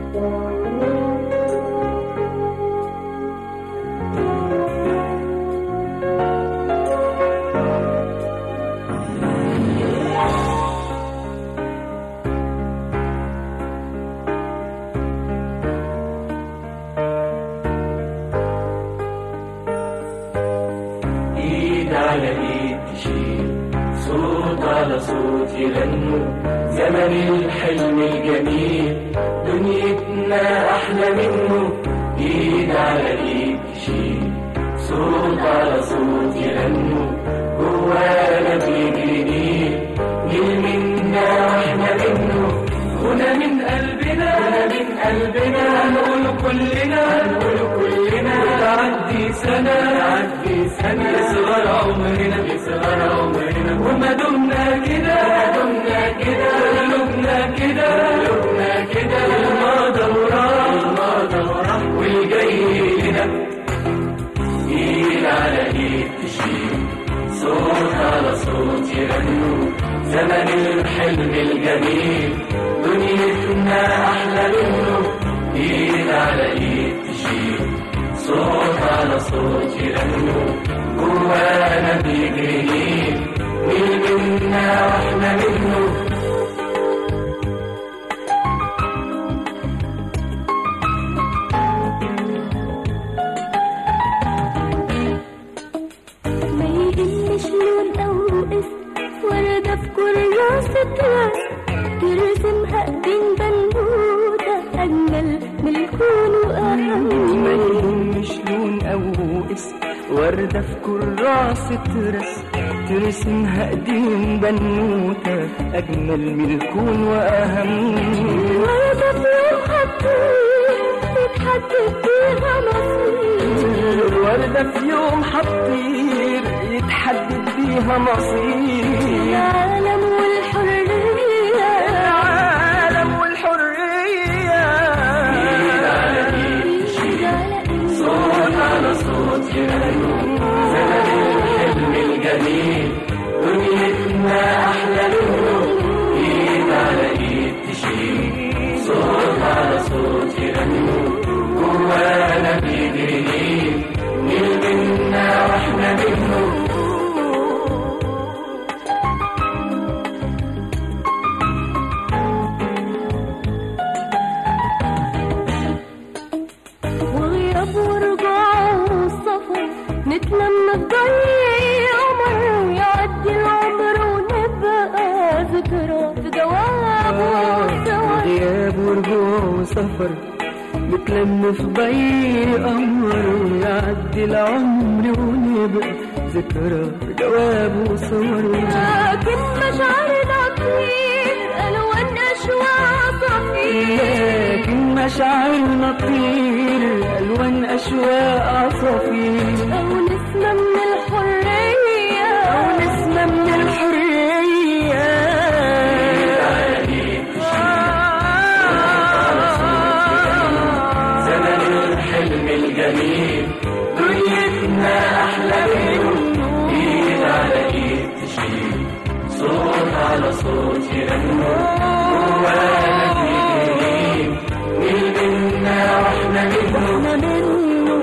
ايد على ايد تشيل صوت على صوت يغنوا زمن الحلم الجميل دنيتنا احلى منه ايد على ايد تشيل صوت على صوت يغنوا جوانا بيجري نيل نيل منا واحنا منه هنا من قلبنا هنا من قلبنا هنقول كلنا هنقول كلنا تعدي سنة تعدي سنة يصغر عمرنا يصغر عمرنا وما دمنا كده ما دمنا كده قلوبنا كده قلوبنا كده الماضي وراح الماضي وراح والجاي لنا ايد على ايد تشيل صوت على صوت يغنوا زمن الحلم الجميل دنيتنا احلى منه ايد على ايد تشيل صوت على صوت يغنوا جوانا بيجري نيل نيل منا واحنا منه ما يهمش لون أو اسم وردة في كراسة راس ترسمها ايدين بنوتة أجمل من الكون وأهم ما يهمش لون او اسم وردة في كراسة رسم ترسمها ايدين بنوتة اجمل من الكون واهم وردة في يوم حطيت تتحدد بيها مصير الوردة في يوم حطير يتحدد بيها مصير العالم والحرية العالم والحرية إيد على إيد صوت على صوت يغنوا زمن الحلم الجميل دنيتنا احلى منه ايد على ايد تشيل صوت على صوت يغنوا جوانا بيجري نيل نيل منا واحنا منه وغياب ورجوع وسفر نتلم في ضي قمر ويعدي العمر ونبقى ذكرى في جواب وسوا غياب ورجوع وسفر نتلم في ضي قمر ويعدي العمر ونبقى ذكرى في جواب وصور لكن مشاعرنا كتير ألوان أشواق صفير لكن مشاعرنا تطير ألوان أشواق عصافير أو نسمة من الحرية أو نسمة من الحرية زمن الحلم الجميل دنيتنا احلى منه ايد على ايد تشيل صوت على صوت يغنوا جوانا بيجري نيل منا واحنا منه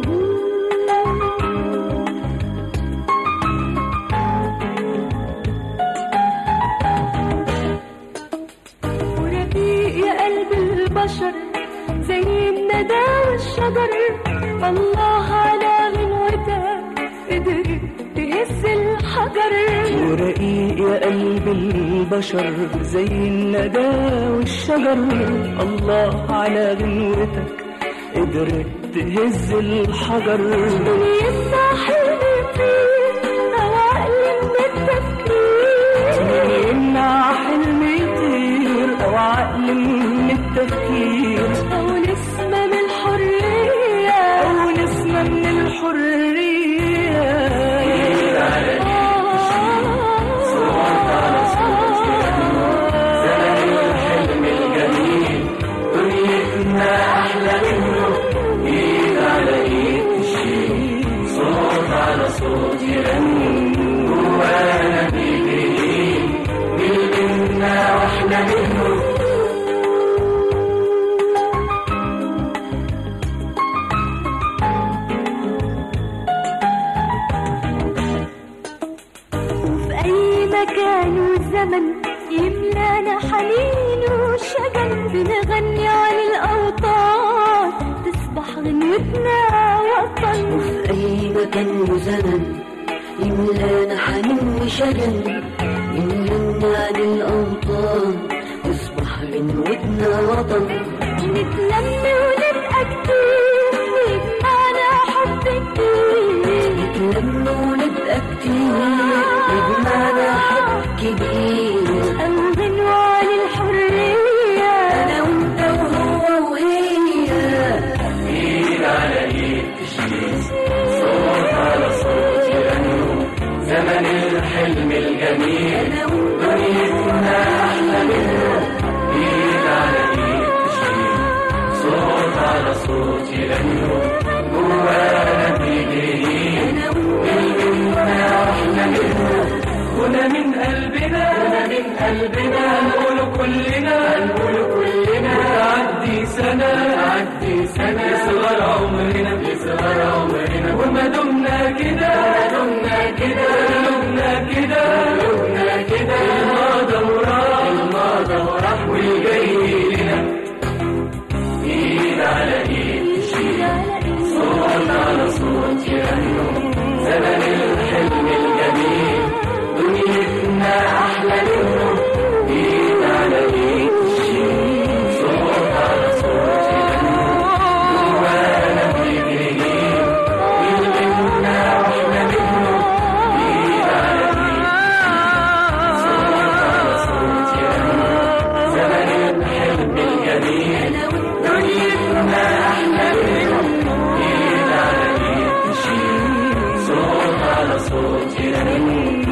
ورقيق يا قلب البشر زي الندى والشجر الله على غنوتك قدرت تهز الحجر ورقيق يا قلب البشر زي الندى والشجر الله على غنوتك قدرت تهز الحجر دنيتنا حلم فيه أو عقل من التفكير يمنع حلم يطير أو عقل من التفكير أو نسمة من الحرية أو نسمة من الحرية زمن الحلم الجميل دنيتنا احلى منه ايد على ايد تشيل صوت على صوت يغني جوانا بيجري نيل منا واحنا منه بيتنا وطن وفي أي مكان وزمن يملانا حنين وشجن يملنا عن الأوطان تصبح غنوتنا وطن نتلم ونبقى كتير ويجمعنا حب كتير نتلم ونبقى كتير يجمعنا حب كبير أنغن عن الحرية أنا وأنت وهو وهي ايد على ايد تشيل صوت على صوت يغنوا زمن الحلم الجميل أنا وأنت دنيتنا احلى منه ايد على ايد تشيل صوت على صوت يغنوا جوانا بيجري أنا وأنت كلمتنا احلى منه هنا من قلبنا هنا من قلبنا نقول كلنا نقول كلنا تعدي سنة تعدي سنة يصغر عمرنا يصغر عمرنا وما دمنا كده ما دمنا كده قلوبنا كده قلوبنا كده الماضي وراح الماضي وراح والجاي لنا ايد على ايد تشيل صوت على صوت يغنوا زمن الحلم الجميل دنيتنا احلى منه ايد على ايد تشيل صوت على صوت يغنوا جوانا بيجري كلمتنا احلى منه ايد على ايد صوت على صوت يغنوا زمن الحلم الجميل دنيتنا احلى منه ايد على ايد تشيل صوت على صوت يغني